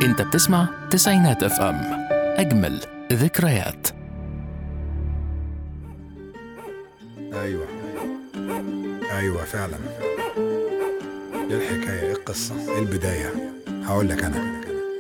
انت بتسمع تسعينات اف ام اجمل ذكريات ايوه ايوه فعلا ايه الحكايه ايه القصه ايه البدايه هقول لك انا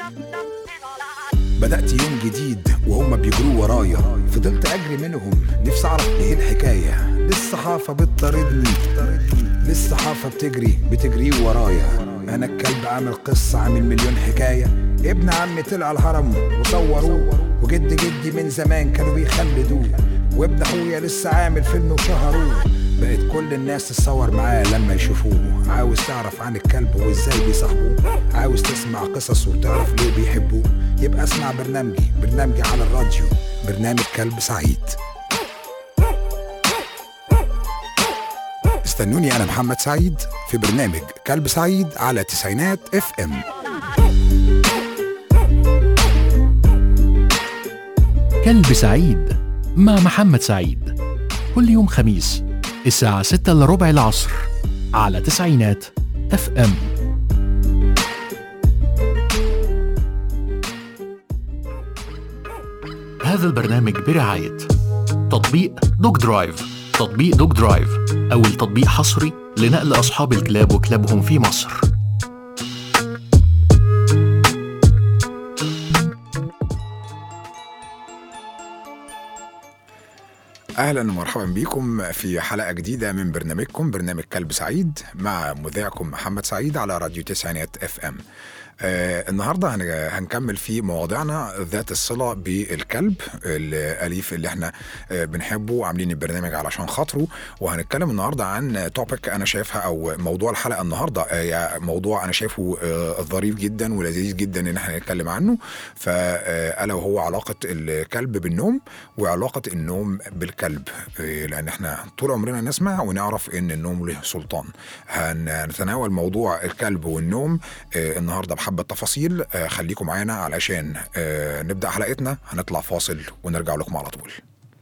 بدأت يوم جديد وهم بيجروا ورايا فضلت أجري منهم نفسي أعرف إيه الحكاية للصحافة بتطاردني للصحافة بتجري بتجري ورايا أنا الكلب عامل قصة عامل مليون حكاية ابن عمي طلع الهرم وصوروه وجد جدي من زمان كانوا بيخلدوه وابن أخويا لسه عامل فيلم وشهروه بقت كل الناس تتصور معاه لما يشوفوه عاوز تعرف عن الكلب وازاي بيصاحبوه عاوز تسمع قصصه وتعرف ليه بيحبوه يبقى اسمع برنامجي برنامجي على الراديو برنامج كلب سعيد استنوني انا محمد سعيد في برنامج كلب سعيد على تسعينات اف ام كلب سعيد مع محمد سعيد كل يوم خميس الساعة 6 إلا ربع العصر على تسعينات اف ام هذا البرنامج برعاية تطبيق دوج درايف تطبيق دوج درايف أول تطبيق حصري لنقل أصحاب الكلاب وكلابهم في مصر اهلا ومرحبا بكم في حلقه جديده من برنامجكم برنامج كلب سعيد مع مذيعكم محمد سعيد على راديو تسعينات اف ام آه النهارده هن- هنكمل في مواضيعنا ذات الصله بالكلب الاليف اللي احنا آه بنحبه وعاملين البرنامج علشان خاطره وهنتكلم النهارده عن توبيك انا شايفها او موضوع الحلقه النهارده آه موضوع انا شايفه آه ظريف جدا ولذيذ جدا ان احنا نتكلم عنه فالا وهو علاقه الكلب بالنوم وعلاقه النوم بالكلب آه لان احنا طول عمرنا نسمع ونعرف ان النوم له سلطان هنتناول موضوع الكلب والنوم آه النهارده بحبه تفاصيل آه خليكم معانا علشان آه نبدا حلقتنا هنطلع فاصل ونرجع لكم على طول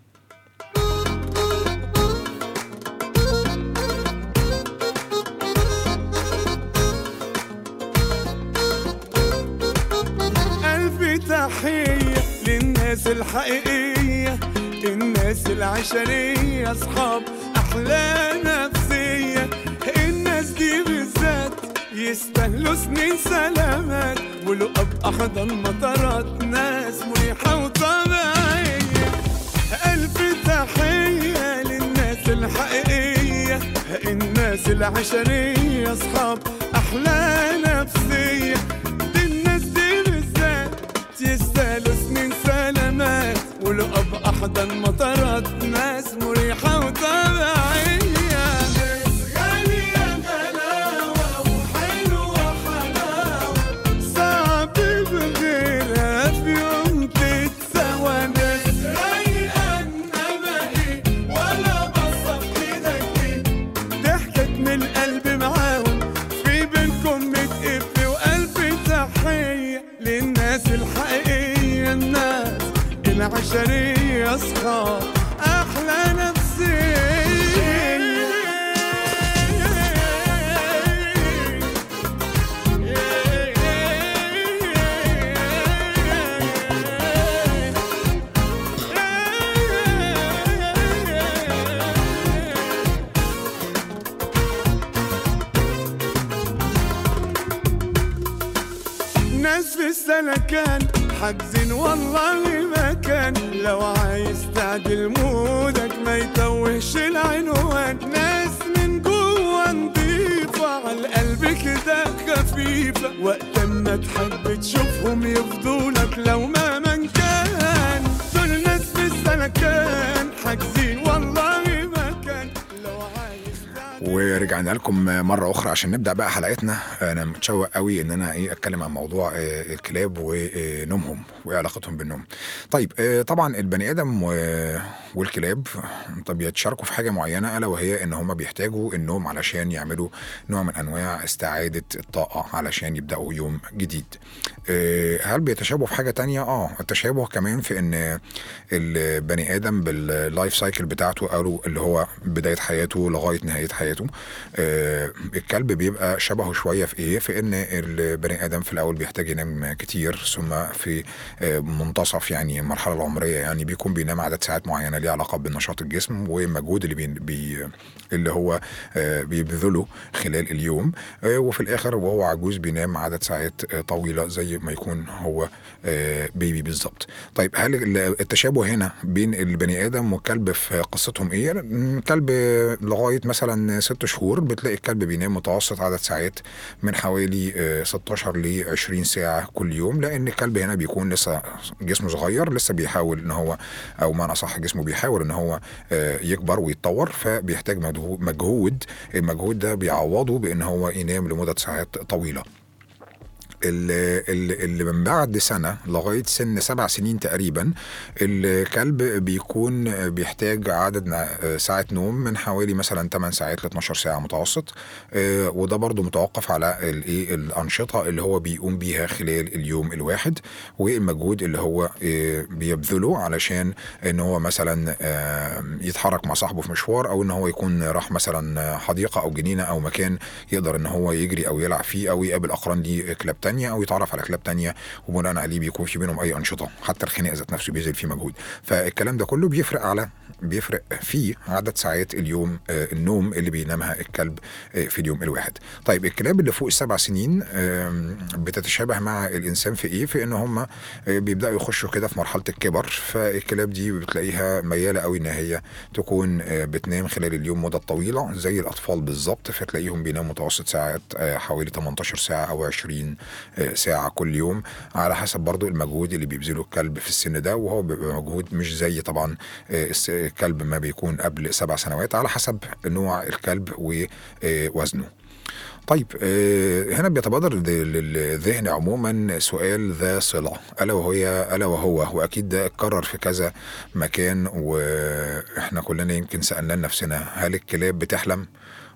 ألف تحية للناس الحقيقية الناس العشرية أصحاب أحلى نفسية الناس دي بالذات يستاهلوا سنين سلامات ولقب أحضن مطارات ناس مريحة وطبيعية ألف تحية للناس الحقيقية الناس العشرية أصحاب أحلى نفسية دي الناس دي بالذات يستاهلوا سنين سلامات ولقب أحضن مطارات ناس مريحة وطبيعية ناس غالية غلاوة وحلوة حلاوة صعب بغيرها في يوم تتسوى ناس رايقة إنما إيه ولا بصف إيدك ضحكت من القلب معاهم في بينكم متقف وقلب تحية للناس الحقيقية الناس العشرية أصحاب أحلى نفسية ناس في السلكان حاجزين والله مكان لو عايز تعدل مودك ما يتوهش العنوان ناس من جوه نضيفة على القلب كده خفيفة وقت ما تحب تشوفهم يفضولك لو ما من كان دول ناس في السلكان حاجزين والله مكان لو عايز تعدل ورجعنا لكم مره اخرى عشان نبدا بقى حلقتنا انا متشوق قوي ان انا ايه اتكلم عن موضوع آه، الكلاب ونومهم وايه علاقتهم بالنوم طيب آه، طبعا البني ادم و- والكلاب طب يتشاركوا في حاجه معينه الا وهي ان هم بيحتاجوا النوم علشان يعملوا نوع من انواع استعاده الطاقه علشان يبداوا يوم جديد آه، هل بيتشابهوا في حاجه تانية اه التشابه كمان في ان البني ادم باللايف سايكل بتاعته او اللي هو بدايه حياته لغايه نهايه حياته آه الكلب بيبقى شبهه شويه في ايه في ان البني ادم في الاول بيحتاج ينام كتير ثم في آه منتصف يعني المرحله العمريه يعني بيكون بينام عدد ساعات معينه ليها علاقه بنشاط الجسم والمجهود اللي بي بي اللي هو آه بيبذله خلال اليوم آه وفي الاخر وهو عجوز بينام عدد ساعات آه طويله زي ما يكون هو آه بيبي بالظبط طيب هل ال- التشابه هنا بين البني ادم والكلب في قصتهم ايه الكلب لغايه مثلا ست شهور بتلاقي الكلب بينام متوسط عدد ساعات من حوالي آه، 16 ل 20 ساعه كل يوم لان الكلب هنا بيكون لسه جسمه صغير لسه بيحاول ان هو او معنى صح جسمه بيحاول ان هو آه، يكبر ويتطور فبيحتاج مجهو- مجهود المجهود ده بيعوضه بان هو ينام لمده ساعات طويله اللي, اللي من بعد سنة لغاية سن سبع سنين تقريبا الكلب بيكون بيحتاج عدد نا- ساعات نوم من حوالي مثلا 8 ساعات ل 12 ساعة متوسط آه، وده برضو متوقف على الايه الأنشطة اللي هو بيقوم بيها خلال اليوم الواحد والمجهود اللي هو آه، بيبذله علشان ان هو مثلا آه، يتحرك مع صاحبه في مشوار او ان هو يكون راح مثلا حديقة او جنينة او مكان يقدر ان هو يجري او يلعب فيه او يقابل اقران ليه كلاب تانية او يتعرف على كلاب تانية وبناء عليه بيكون في بينهم اي انشطه حتى الخناق ذات نفسه بيبذل فيه مجهود فالكلام ده كله بيفرق على بيفرق في عدد ساعات اليوم آه، النوم اللي بينامها الكلب آه، في اليوم الواحد طيب الكلاب اللي فوق السبع سنين آم، بتتشابه مع الانسان في ايه في ان هم آه، بيبداوا يخشوا كده في مرحله الكبر فالكلاب دي بتلاقيها مياله قوي ان هي تكون آه، بتنام خلال اليوم مده طويله زي الاطفال بالظبط فتلاقيهم بيناموا متوسط ساعات آه، حوالي 18 ساعه او 20 آه، ساعه كل يوم على حسب برضو المجهود اللي بيبذله الكلب في السن ده وهو بيبقى مجهود مش زي طبعا آه، الس- الكلب ما بيكون قبل سبع سنوات على حسب نوع الكلب ووزنه طيب آه، هنا بيتبادر ل- للذهن عموما سؤال ذا صلة ألا وهي ألا وهو وأكيد ده اتكرر في كذا مكان وإحنا كلنا يمكن سألنا نفسنا هل الكلاب بتحلم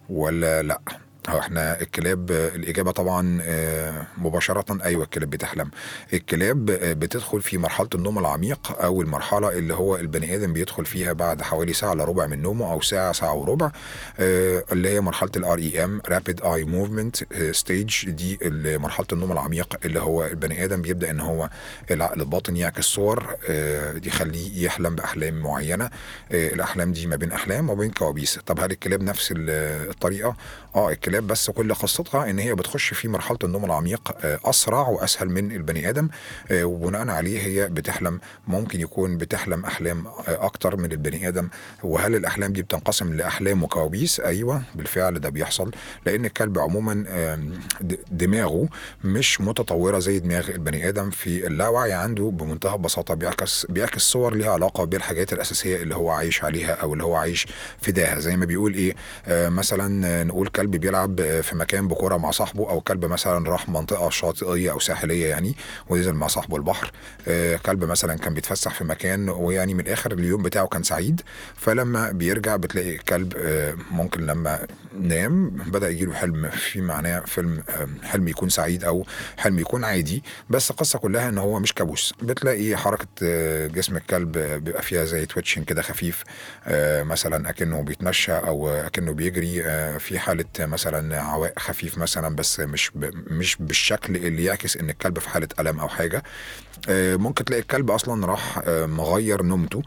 ولا لأ؟ هو احنا الكلاب آه، الإجابة طبعا آه، مباشرة أيوة الكلاب بتحلم الكلاب آه، بتدخل في مرحلة النوم العميق أو المرحلة اللي هو البني آدم بيدخل فيها بعد حوالي ساعة إلا ربع من نومه أو ساعة ساعة وربع آه، اللي هي مرحلة الار اي ام رابيد اي موفمنت ستيج دي اللي مرحلة النوم العميق اللي هو البني آدم بيبدأ إن هو العقل الباطن يعكس صور آه، دي يخليه يحلم بأحلام معينة آه، الأحلام دي ما بين أحلام وبين كوابيس طب هل الكلاب نفس ال- الطريقة؟ اه الكلاب بس كل قصتها ان هي بتخش في مرحله النوم العميق آه، اسرع واسهل من البني ادم آه، وبناء عليه هي بتحلم ممكن يكون بتحلم احلام آه، اكتر من البني ادم وهل الاحلام دي بتنقسم لاحلام وكوابيس ايوه بالفعل ده بيحصل لان الكلب عموما آم، د- دماغه مش متطوره زي دماغ البني ادم في اللاوعي عنده بمنتهى البساطه بيعكس بيعكس صور ليها علاقه بالحاجات الاساسيه اللي هو عايش عليها او اللي هو عايش فداها زي ما بيقول ايه آه مثلا آه، نقول كلب بيلعب آه، في مكان بكوره مع صاحبه او كلب مثلا راح منطقه شاطئيه او ساحليه يعني ونزل مع صاحبه البحر آه كلب مثلا كان بيتفسح في مكان ويعني من الاخر اليوم بتاعه كان سعيد فلما بيرجع بتلاقي الكلب آه ممكن لما نام بدا يجيله حلم في معناه فيلم آه حلم يكون سعيد او حلم يكون عادي بس القصه كلها ان هو مش كابوس بتلاقي حركه آه، جسم الكلب آه، بيبقى فيها زي تويتشن كده خفيف آه، مثلا اكنه بيتمشى او اكنه بيجري آه، في حاله مثلا عواء خفيف مثلا بس مش ب- مش بالشكل اللي يعكس ان الكلب في حاله الم او حاجه آه، ممكن تلاقي الكلب اصلا راح آه، مغير نومته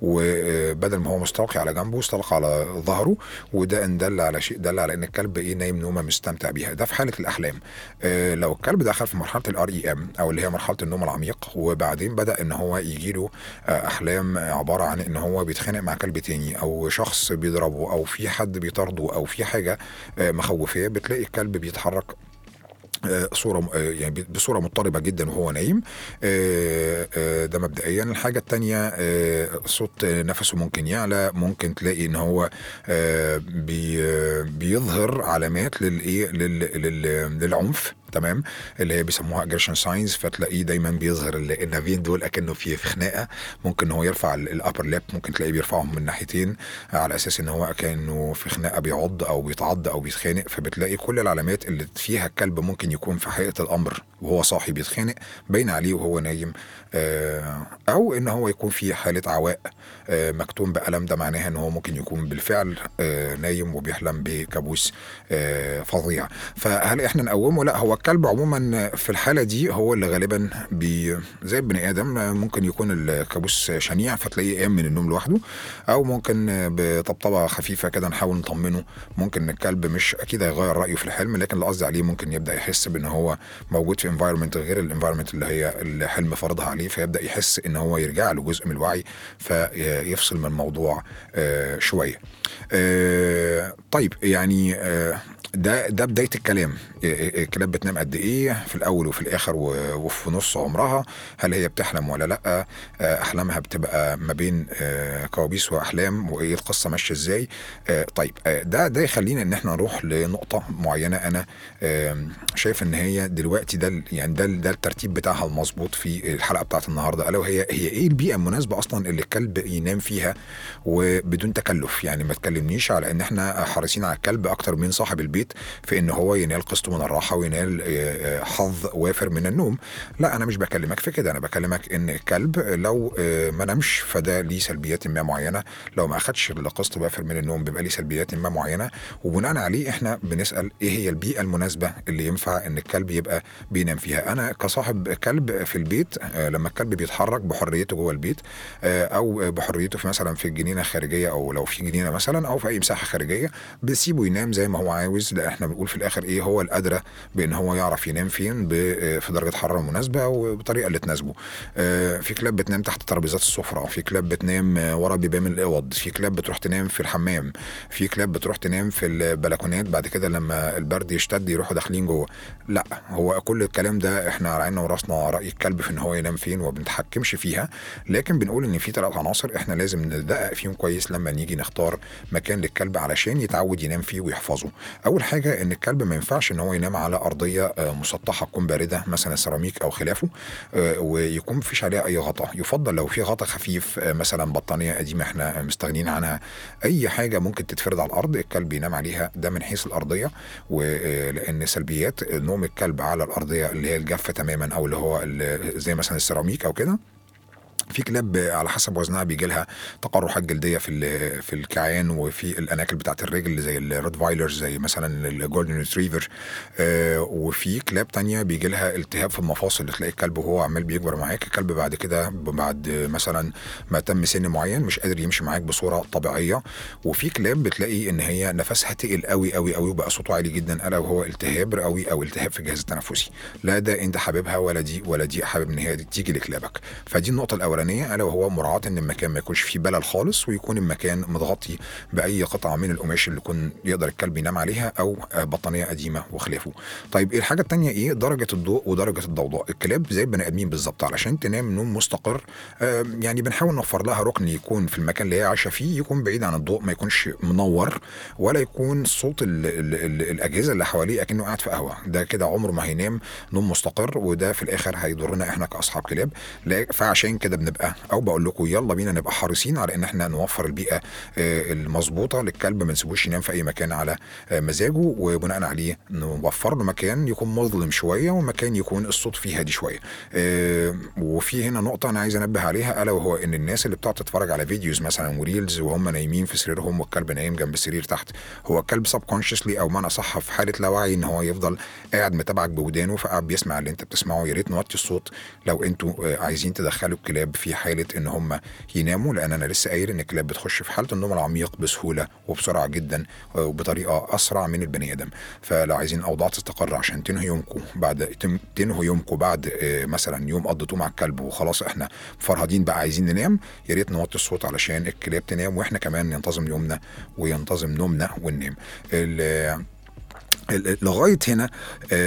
وبدل ما هو مستلقي على جنبه استلقى على ظهره وده ان دل على شيء دل على ان الكلب ايه نايم نومه مستمتع بيها ده في حاله الاحلام آه، لو الكلب دخل في مرحله الار اي ام او اللي هي مرحله النوم العميق وبعدين بدا ان هو يجي له احلام عباره عن ان هو بيتخانق مع كلب تاني او شخص بيضربه او في حد بيطارده او في حاجه آه، مخوفاه بتلاقي الكلب بيتحرك آه، صوره آه، يعني بصوره مضطربه جدا وهو نايم آه، آه، ده مبدئيا الحاجه الثانيه صوت آه، نفسه ممكن يعلى ممكن تلاقي ان هو آه، بي آه، بيظهر علامات للايه لل- لل- للعنف تمام اللي هي بيسموها اجريشن ساينز فتلاقيه دايما بيظهر ال- النافين دول اكنه في في خناقه ممكن هو يرفع الابر لاب ممكن تلاقيه بيرفعهم من ناحيتين على اساس ان هو كانه في خناقه بيعض او بيتعض او بيتخانق فبتلاقي كل العلامات اللي فيها الكلب ممكن يكون في حقيقه الامر وهو صاحي بيتخانق باين عليه وهو نايم آه، او ان هو يكون في حاله عواء آه، مكتوم بألم ده معناها ان هو ممكن يكون بالفعل آه، نايم وبيحلم بكابوس آه، فظيع فهل احنا نقومه لا هو الكلب عموما في الحاله دي هو اللي غالبا بي زي البني ادم آه، ممكن يكون الكابوس شنيع فتلاقيه قام من النوم لوحده او ممكن آه، بطبطبه خفيفه كده نحاول نطمنه ممكن الكلب مش اكيد هيغير رايه في الحلم لكن اللي قصدي عليه ممكن يبدا يحس بان هو موجود في انفايرمنت غير الانفايرمنت اللي هي الحلم فرضها عليه فيبدا يحس ان هو يرجع له جزء من الوعي فيفصل من الموضوع آه، شويه آه، طيب يعني آه، ده ده بدايه الكلام آه، الكلاب بتنام قد ايه في الاول وفي الاخر و- وفي نص عمرها هل هي بتحلم ولا لا آه، احلامها بتبقى ما بين آه، كوابيس واحلام وايه القصه ماشيه ازاي آه، طيب آه، ده ده يخلينا ان احنا نروح لنقطه معينه انا آم، شايف ان هي دلوقتي ده ال- يعني ده ال- ده الترتيب بتاعها المظبوط في الحلقه بتاعت النهارده الا وهي هي ايه البيئه المناسبه اصلا اللي الكلب ينام فيها وبدون تكلف يعني ما تكلمنيش على ان احنا حريصين على الكلب اكتر من صاحب البيت في ان هو ينال قسطه من الراحه وينال آه، آه، حظ وافر من النوم لا انا مش بكلمك في كده انا بكلمك ان الكلب لو آه، ما نامش فده ليه سلبيات ما معينه لو ما اخدش القسط وافر من النوم بيبقى ليه سلبيات ما معينه وبناء عليه احنا بنسال ايه هي البيئه المناسبه اللي ينفع ان الكلب يبقى بينام فيها انا كصاحب كلب في البيت آه، لما الكلب بيتحرك بحريته جوه البيت آه، او بحريته في مثلا في الجنينه الخارجيه او لو في جنينه مثلا او في اي مساحه خارجيه بسيبه ينام زي ما هو عاوز لا احنا بنقول في الاخر ايه هو الادرى بان هو يعرف ينام فين ب- آه، في درجه حراره مناسبه وبطريقه اللي تناسبه آه، في كلاب بتنام تحت ترابيزات السفره في كلاب بتنام آه، ورا بيبان الاوض في كلاب بتروح تنام في الحمام في كلاب بتروح تنام في البلكونات بعد كده لما البرد يشتد يروحوا داخلين جوه لا هو كل الكلام ده احنا على عيننا وراسنا راي الكلب في ان هو ينام فين وما بنتحكمش فيها لكن بنقول ان في ثلاث عناصر احنا لازم ندقق فيهم كويس لما نيجي نختار مكان للكلب علشان يتعود ينام فيه ويحفظه اول حاجه ان الكلب ما ينفعش ان هو ينام على ارضيه آه، مسطحه تكون بارده مثلا سيراميك او خلافه آه، ويكون مفيش عليها اي غطاء يفضل لو في غطاء خفيف آه، مثلا بطانيه قديمه احنا مستغنيين عنها اي حاجه ممكن تتفرد على الارض الكلب ينام عليها ده من حيث الارضيه ولان سلبيات نوم الكلب على الارضيه اللي هي الجافه تماما او اللي هو ال- زي مثلا السيراميك او كده في كلاب على حسب وزنها بيجي لها تقرحات جلديه في ال- في الكيعان وفي الاناكل بتاعت الرجل زي الروتفايلرز زي مثلا الجولدن ريتريفر آه وفي كلاب تانية بيجي لها التهاب في المفاصل تلاقي الكلب وهو عمال بيكبر معاك الكلب بعد كده بعد مثلا ما تم سن معين مش قادر يمشي معاك بصوره طبيعيه وفي كلاب بتلاقي ان هي نفسها تقل قوي قوي قوي وبقى صوته عالي جدا الا وهو التهاب رئوي او التهاب في الجهاز التنفسي لا ده انت حاببها ولا دي ولا دي حابب ان هي دي تيجي لكلابك فدي النقطه الاولانيه الا وهو مراعاه ان المكان ما يكونش فيه بلل خالص ويكون المكان متغطي باي قطعه من القماش اللي يكون يقدر الكلب ينام عليها او آه، بطانيه قديمه وخلافه طيب ايه الحاجه الثانيه ايه درجه الضوء ودرجه الضوضاء الكلاب زي البني ادمين بالظبط علشان تنام نوم مستقر آه، يعني بنحاول نوفر لها ركن يكون في المكان اللي هي عايشه فيه يكون بعيد عن الضوء ما يكونش منور ولا يكون صوت ال ال ال الاجهزه اللي حواليه اكنه قاعد في قهوه ده كده عمره ما هينام نوم مستقر وده في الاخر هيضرنا احنا كاصحاب كلاب لا فعشان كده بنبقى او بقول لكم يلا بينا نبقى حريصين على ان احنا نوفر البيئه آه، المظبوطه للكلب ما نسيبوش ينام في اي مكان على آه، مزاجه وبناء عليه نوفر له مكان يكون مظلم شويه ومكان يكون الصوت فيه هادي شويه آه، وفي هنا نقطه انا عايز انبه عليها الا وهو ان الناس اللي بتقعد تتفرج على فيديوز مثلا وريلز وهم نايمين في سريرهم والكلب نايم جنب السرير تحت هو الكلب سب كونشسلي او معنى صح في حاله لا وعي ان هو يفضل قاعد متابعك بودانه فقاعد بيسمع اللي انت بتسمعه يا ريت نوطي الصوت لو انتوا آه، عايزين تدخلوا الكلاب في حاله ان هم يناموا لان انا لسه قايل ان الكلاب بتخش في حاله النوم العميق بسهوله وبسرعه جدا آه، وبطريقه اسرع من البني ادم فلو عايزين اوضاع تستقر عشان تنهوا يومكم بعد تم- تنهوا يومكم بعد آه، مثلا يوم قضيتوه مع الكلب وخلاص احنا فرهدين بقى عايزين ننام يا ريت نوطي الصوت علشان الكلاب تنام واحنا كمان ينتظم يومنا وينتظم نومنا وننام ال- ال- لغايه هنا آه،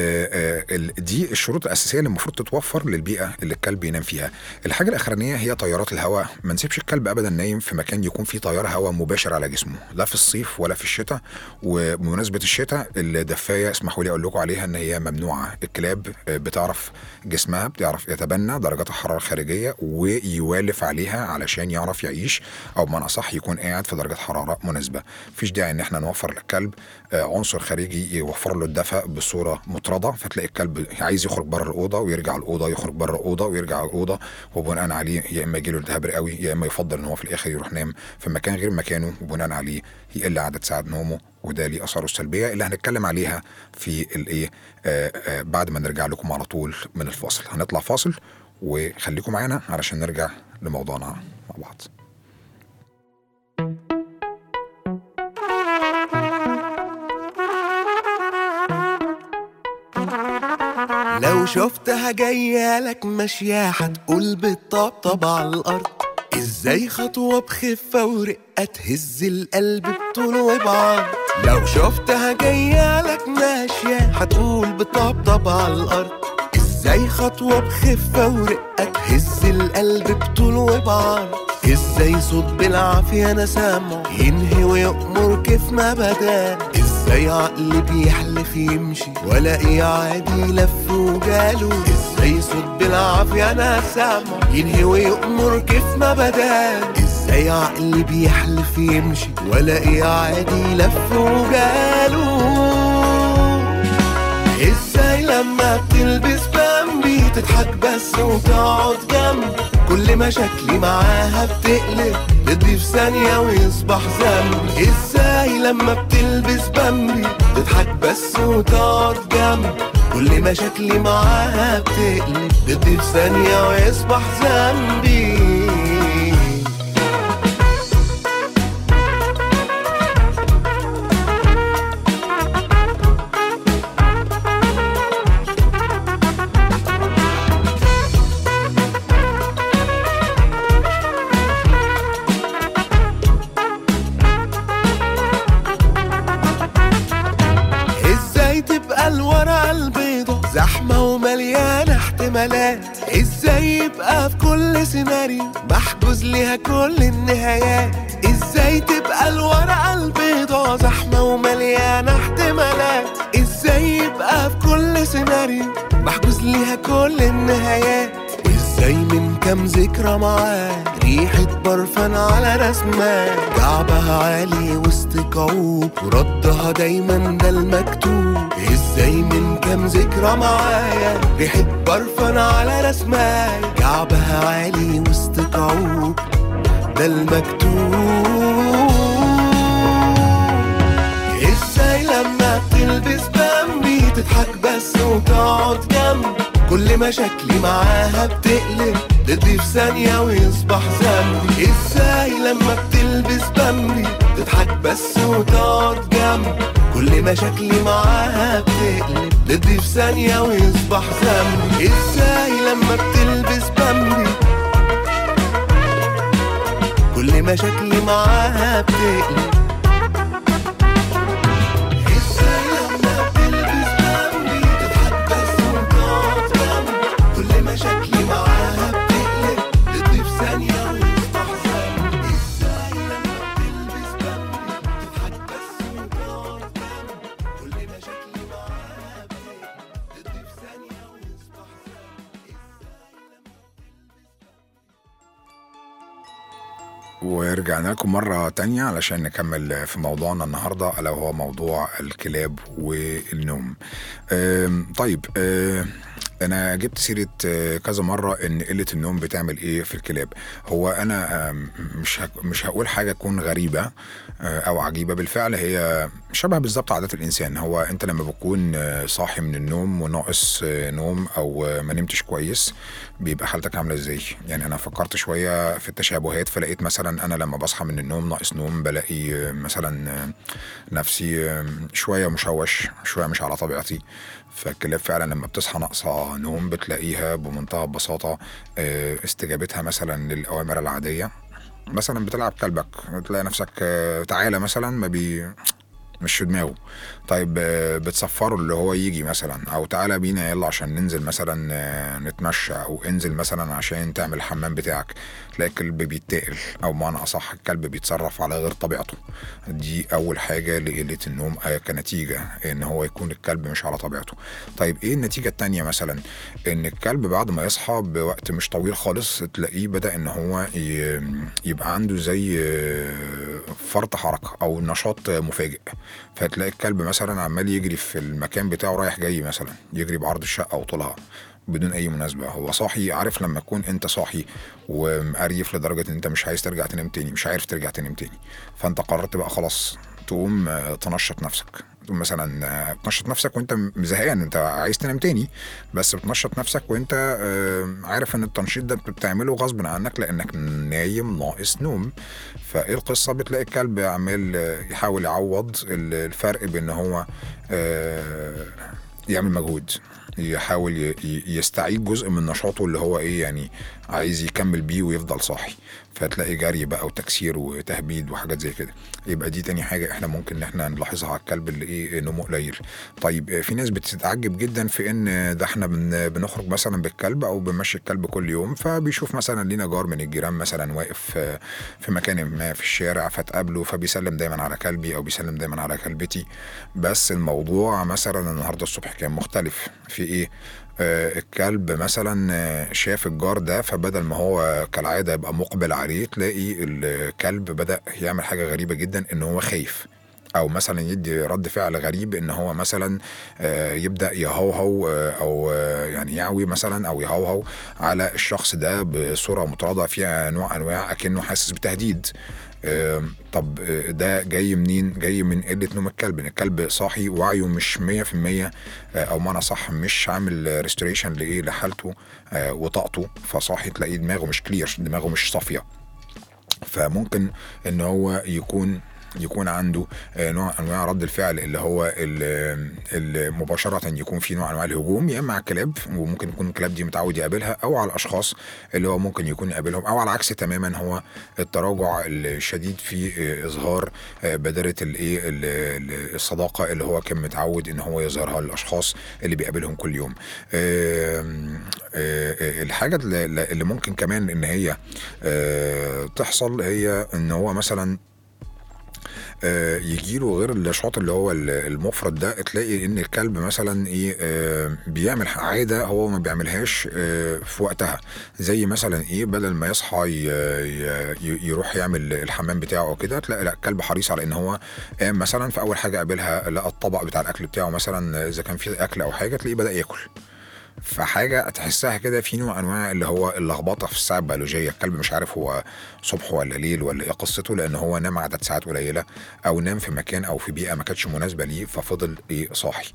آه، ال- دي الشروط الاساسيه اللي المفروض تتوفر للبيئه اللي الكلب ينام فيها الحاجه الاخرانيه هي تيارات الهواء ما نسيبش الكلب ابدا نايم في مكان يكون فيه تيار هواء مباشر على جسمه لا في الصيف ولا في الشتاء وبمناسبه الشتاء الدفايه اسمحوا لي اقول لكم عليها ان هي ممنوعه الكلاب آه، بتعرف جسمها بتعرف يتبنى درجات الحراره الخارجيه ويوالف عليها علشان يعرف يعيش او بمعنى صح يكون قاعد في درجه حراره مناسبه مفيش داعي ان احنا نوفر للكلب آه، عنصر خارجي يوفر له الدفء بصوره مطرده فتلاقي الكلب عايز يخرج بره الاوضه ويرجع الاوضه يخرج بره الاوضه ويرجع الاوضه وبناء عليه يا اما يجي له التهاب رئوي يا اما يفضل ان هو في الاخر يروح نام في مكان غير مكانه وبناء عليه يقل عدد ساعات نومه وده ليه اثاره السلبيه اللي هنتكلم عليها في الايه آه، آه، بعد ما نرجع لكم على طول من الفاصل هنطلع فاصل وخليكم معانا علشان نرجع لموضوعنا مع بعض لو شفتها جاية لك ماشية هتقول بالطبطب على الأرض ازاي خطوة بخفة ورقة تهز القلب بطول وبعرض لو شفتها جاية لك ماشية هتقول بالطبطب على الأرض ازاي خطوة بخفة ورقة تهز القلب بطول وبعرض ازاي صوت بالعافية انا سامعه ينهي ويأمر كيف ما بدان ازاي عقل بيحلف يمشي ولا عادي لف وجاله ازاي صوت بالعافية انا سامعه ينهي ويأمر كيف ما بدان ازاي عقل بيحلف يمشي ولا عادي لف وجاله ازاي لما بتلبس بامبي تضحك بس وتقعد جنبي كل مشاكلي معاها بتقلب تضيف ثانية ويصبح ذنبي ازاي لما بتلبس بامبي تضحك بس وتقعد جنبي كل مشاكلي معاها بتقلب تضيف ثانية ويصبح ذنبي ازاي تبقى الورقة البيضة زحمة ومليانة احتمالات ازاي يبقى في كل سيناريو محجوز ليها كل النهايات ازاي تبقى الورقة البيضة زحمة ومليانة احتمالات ازاي يبقى في كل سيناريو محجوز ليها كل النهايات ازاي من كام ذكرى معاه ريحة برفان على رسمة كعبها عالي وسط كعوب وردها دايما ده المكتوب ازاي من كام ذكرى معايا ريحة برفان على رسمة كعبها عالي وسط كعوب ده المكتوب ازاي لما بتلبس بامبي تضحك بس وتقعد جنبي كل مشاكلي معاها بتقلب تضيف ثانية ويصبح ذنبي ازاي لما بتلبس بامبي تضحك بس وتقعد جنبي كل مشاكلي معاها بتقلب تضيف ثانية ويصبح ذنبي ازاي لما بتلبس بامبي كل مشاكلي معاها بتقلب ازاي لما بتلبس بامبي تضحك بس وتقعد جنبي كل مشاكلي معاها بتقلب تضيف ثانية ويصبح ذنبي ازاي لما بتلبس بامبي تضحك بس وتقعد جنبي كل مشاكلي معاها بتقلب تضيف ثانية ويصبح ذنبي ورجعنا لكم مرة تانية علشان نكمل في موضوعنا النهاردة ألا وهو موضوع الكلاب والنوم أم، طيب أه، أنا جبت سيرة أه، كذا مرة إن قلة النوم بتعمل إيه في الكلاب هو أنا أم، مش هك- مش هقول حاجة تكون غريبة أه، أو عجيبة بالفعل هي شبه بالظبط عادات الإنسان هو أنت لما بتكون أه، صاحي من النوم وناقص أه، نوم أو أه، ما نمتش كويس بيبقى حالتك عامله ازاي يعني انا فكرت شويه في التشابهات فلقيت مثلا انا لما بصحى من النوم ناقص نوم بلاقي آه، مثلا آه، نفسي آه، شويه مشوش شويه مش على طبيعتي فالكلاب فعلا لما بتصحى ناقصه نوم بتلاقيها بمنتهى البساطه آه، استجابتها مثلا للاوامر العاديه مثلا بتلعب كلبك تلاقي نفسك آه، تعالى مثلا ما بي مش في دماغه طيب آه، بتصفره اللي هو يجي مثلا او تعالى بينا يلا عشان ننزل مثلا آه، نتمشى او انزل مثلا عشان تعمل الحمام بتاعك تلاقي الكلب بيتقل او بمعنى اصح الكلب بيتصرف على غير طبيعته دي اول حاجه لقله النوم آه، كنتيجه ان هو يكون الكلب مش على طبيعته طيب ايه النتيجه التانية مثلا ان الكلب بعد ما يصحى بوقت مش طويل خالص تلاقيه بدا ان هو ي- يبقى عنده زي آه، فرط حركه او نشاط مفاجئ فتلاقي الكلب مثلا عمال يجري في المكان بتاعه رايح جاي مثلا يجري بعرض الشقه وطولها بدون اي مناسبه هو صاحي عارف لما تكون انت صاحي ومقريف لدرجه ان انت مش عايز ترجع تنام تاني مش عارف ترجع تنام تاني فانت قررت بقى خلاص تقوم آه، تنشط نفسك تقوم مثلا آه، تنشط نفسك وانت م- زهقان انت عايز تنام تاني بس بتنشط نفسك وانت آه، عارف ان التنشيط ده انت بتعمله غصب عنك لانك نايم ناقص نوم فايه القصه بتلاقي الكلب عمال آه، يحاول يعوض ال- الفرق بين هو آه، يعمل مجهود يحاول ي- ي- يستعيد جزء من نشاطه اللي هو ايه يعني عايز يكمل بيه ويفضل صاحي فتلاقي جري بقى وتكسير وتهبيد وحاجات زي كده يبقى دي تاني حاجه احنا ممكن ان احنا نلاحظها على الكلب اللي ايه نومه قليل طيب آه، في ناس بتتعجب جدا في ان ده احنا بن بنخرج مثلا بالكلب او بنمشي الكلب كل يوم فبيشوف مثلا لينا جار من الجيران مثلا واقف آه، في مكان ما في الشارع فتقابله فبيسلم دايما على كلبي او بيسلم دايما على كلبتي بس الموضوع مثلا النهارده الصبح كان مختلف في ايه آه، الكلب مثلا آه، شاف الجار ده فبدل ما هو كالعاده يبقى مقبل عليه تلاقي الكلب بدا يعمل حاجه غريبه جدا ان هو خايف او مثلا يدي رد فعل غريب ان هو مثلا آه، يبدا يهوهو آه، او آه، يعني يعوي مثلا او يهوهو على الشخص ده بصوره متواضعه فيها نوع انواع اكنه حاسس بتهديد آم، طب آه، ده جاي منين؟ جاي من قله نوم الكلب، ان الكلب صاحي وعيه مش 100% آه، او معنى صح مش عامل ريستوريشن لايه؟ لحالته آه، وطاقته فصاحي تلاقيه دماغه مش كلير، دماغه مش صافيه. فممكن ان هو يكون يكون عنده آه، نوع انواع رد الفعل اللي هو ال- ال- مباشره يكون في نوع انواع الهجوم يا اما على الكلاب وممكن يكون الكلاب دي متعود يقابلها او على الاشخاص اللي هو ممكن يكون يقابلهم او على العكس تماما هو التراجع الشديد في آه، اظهار آه، بادره الايه ال- ال- الصداقه اللي هو كان متعود ان هو يظهرها للاشخاص اللي بيقابلهم كل يوم. آم، آه، آه، الحاجه اللي اللي ممكن كمان ان هي آه، تحصل هي ان هو مثلا يجي له غير النشاط اللي هو ال- المفرط ده تلاقي ان الكلب مثلا ايه آه، بيعمل عاده هو ما بيعملهاش آه، في وقتها زي مثلا ايه بدل ما يصحى ي- ي- يروح يعمل الحمام بتاعه او كده تلاقي لا الكلب حريص على ان هو قام مثلا في اول حاجه قابلها لقى الطبق بتاع الاكل بتاعه مثلا اذا كان في اكل او حاجه تلاقيه بدا ياكل فحاجه تحسها كده في نوع انواع اللي هو اللخبطه في الساعه البيولوجيه الكلب مش عارف هو صبح ولا ليل ولا ايه قصته لان هو نام عدد ساعات قليله او نام في مكان او في بيئه ما كانتش مناسبه ليه ففضل ايه صاحي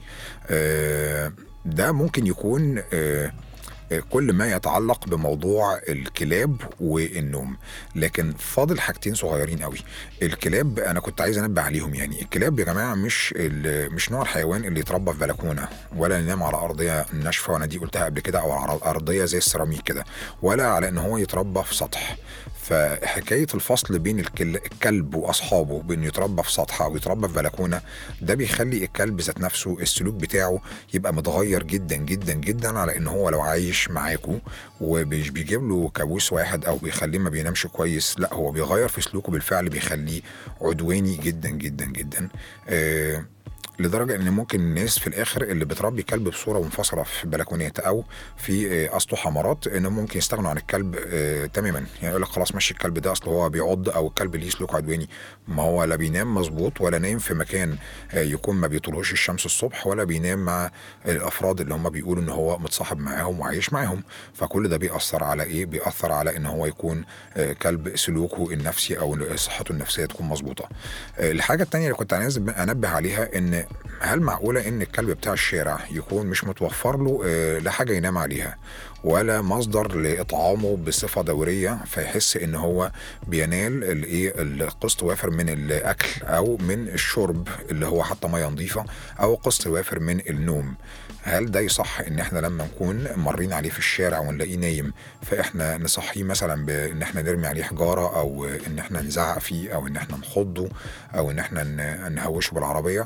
آه ده ممكن يكون آه كل ما يتعلق بموضوع الكلاب والنوم لكن فاضل حاجتين صغيرين قوي الكلاب انا كنت عايز انبه عليهم يعني الكلاب يا جماعه مش ال- مش نوع الحيوان اللي يتربى في بلكونه ولا ينام على ارضيه ناشفه وانا دي قلتها قبل كده او على ارضيه زي السيراميك كده ولا على ان هو يتربى في سطح فحكايه الفصل بين الكل- الكلب واصحابه بانه يتربى في سطح او يتربى في بلكونه ده بيخلي الكلب ذات نفسه السلوك بتاعه يبقى متغير جدا جدا جدا على ان هو لو عايش معاكو ومش بيجيب له كابوس واحد او بيخليه ما بينامش كويس لا هو بيغير في سلوكه بالفعل بيخليه عدواني جدا جدا جدا آه لدرجه ان ممكن الناس في الاخر اللي بتربي كلب بصوره منفصله في بلكونات او في آه، اسطح حمارات ان ممكن يستغنوا عن الكلب آه، تماما يعني يقول لك خلاص مشي الكلب ده اصل هو بيعض او الكلب ليه سلوك عدواني ما هو لا بينام مظبوط ولا نايم في مكان آه، يكون ما بيطلعوش الشمس الصبح ولا بينام مع الافراد اللي هم بيقولوا ان هو متصاحب معاهم وعايش معاهم فكل ده بيأثر على ايه بيأثر على ان هو يكون آه، كلب سلوكه النفسي او صحته النفسيه تكون مظبوطه آه، الحاجه التانية اللي كنت عايز انبه عليها ان هل معقوله ان الكلب بتاع الشارع يكون مش متوفر له آه، لا حاجه ينام عليها ولا مصدر لاطعامه بصفه دوريه فيحس ان هو بينال الايه القسط وافر من الاكل او من الشرب اللي هو حتى ميه نظيفه او قسط وافر من النوم هل ده يصح ان احنا لما نكون مرين عليه في الشارع ونلاقيه نايم فاحنا نصحيه مثلا بان احنا نرمي عليه حجاره او ان احنا نزعق فيه او ان احنا نخضه او ان احنا ن- نهوشه بالعربيه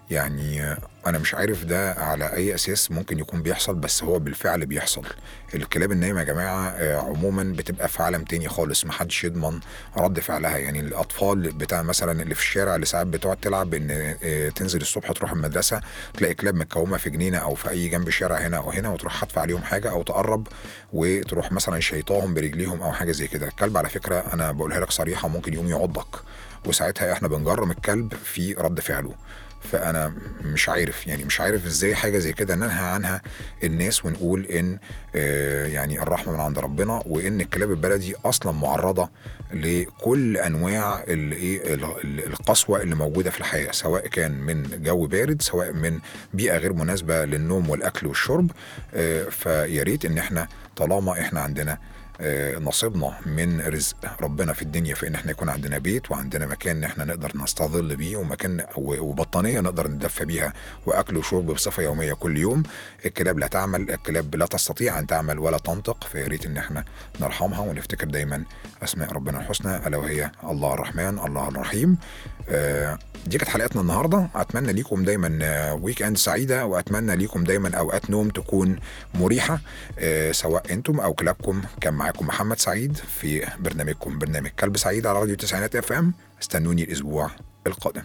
يعني آه، انا مش عارف ده على اي اساس ممكن يكون بيحصل بس هو بالفعل بيحصل الكلاب النايمه يا جماعه آه، عموما بتبقى في عالم تاني خالص محدش يضمن رد فعلها يعني الاطفال بتاع مثلا اللي في الشارع اللي ساعات بتقعد تلعب ان آه، تنزل الصبح تروح المدرسه تلاقي كلاب متكومه في جنينه او في اي جنب شارع هنا او هنا وتروح حاطفه عليهم حاجه او تقرب وتروح مثلا شيطاهم برجليهم او حاجه زي كده الكلب على فكره انا بقولها لك صريحه ممكن يقوم يعضك وساعتها احنا بنجرم الكلب في رد فعله فانا مش عارف يعني مش عارف ازاي حاجه زي كده ننهى عنها الناس ونقول ان آه، يعني الرحمه من عند ربنا وان الكلاب البلدي اصلا معرضه لكل انواع ال- ايه ال- ال- القسوه اللي موجوده في الحياه سواء كان من جو بارد سواء من بيئه غير مناسبه للنوم والاكل والشرب آه، فيا ريت ان احنا طالما احنا عندنا آه، نصيبنا من رزق ربنا في الدنيا في ان احنا يكون عندنا بيت وعندنا مكان ان احنا نقدر نستظل بيه ومكان و- وبطانيه نقدر ندفى بيها واكل وشرب بصفه يوميه كل يوم الكلاب لا تعمل الكلاب لا تستطيع ان تعمل ولا تنطق فيا ريت ان احنا نرحمها ونفتكر دايما اسماء ربنا الحسنى الا وهي الله الرحمن الله الرحيم آه، دي كانت حلقتنا النهارده اتمنى ليكم دايما آه، ويك اند سعيده واتمنى ليكم دايما اوقات نوم تكون مريحه آه، سواء انتم او كلابكم كان معاكم محمد سعيد في برنامجكم برنامج كلب سعيد على راديو تسعينات اف ام استنوني الاسبوع القادم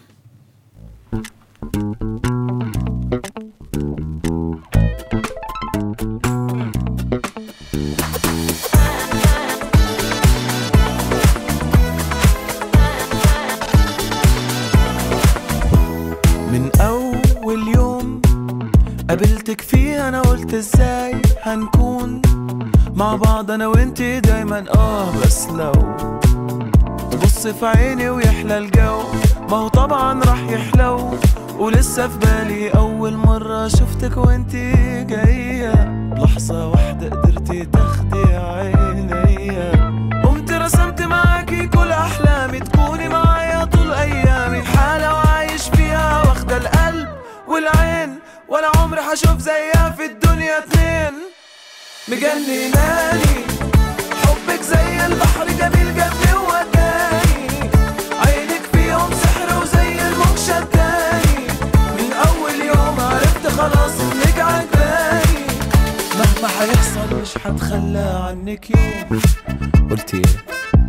من أول يوم قابلتك فيه أنا قلت إزاي هنكون مع بعض أنا وإنتي دايما آه بس لو بص في عيني ويحلى الجو ما هو طبعا راح يحلو ولسه في بالي أول مرة شفتك وإنتي جاية لحظة واحدة قدرتي تاخدي عينيا قمت رسمت معاكي كل أحلامي تكوني معايا طول أيامي حالة وعايش فيها واخدة القلب والعين ولا عمري هشوف زيها في الدنيا اتنين مجنناني حبك زي البحر جميل جنبي ووداني عينك فيهم سحر وزي الموج شداني من اول يوم عرفت خلاص انك عجباني مهما هيحصل مش هتخلى عنك يوم قلت ايه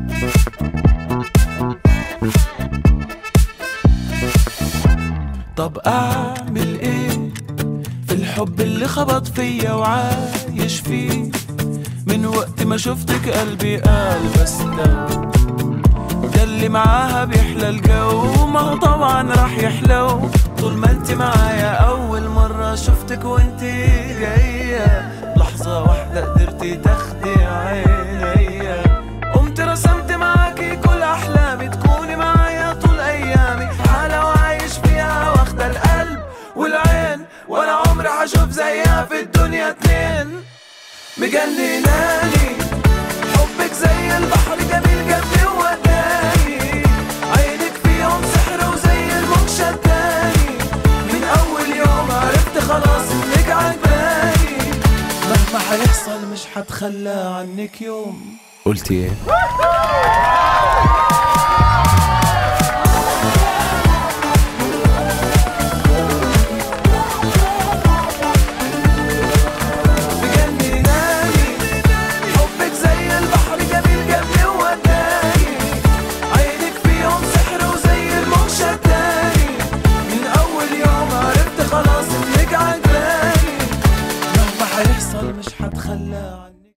طب اعمل ايه في الحب اللي خبط فيا وعايش فيه من وقت ما شفتك قلبي قال بس لو ده اللي معاها بيحلى الجو ما هو طبعا راح يحلو طول ما انت معايا اول مرة شفتك وانت جاية لحظة واحدة قدرتي تاخدي عينيا قمت رسمت معاكي كل احلامي تكوني معايا طول ايامي حالة وعايش فيها واخدة القلب والعين ولا عمري هشوف زيها في الدنيا اتنين مجنناني حبك زي البحر جميل جنبي ووداني عينك فيهم سحر وزي الموج شداني من اول يوم عرفت خلاص انك عجباني مهما هيحصل مش هتخلى عنك يوم قلت ايه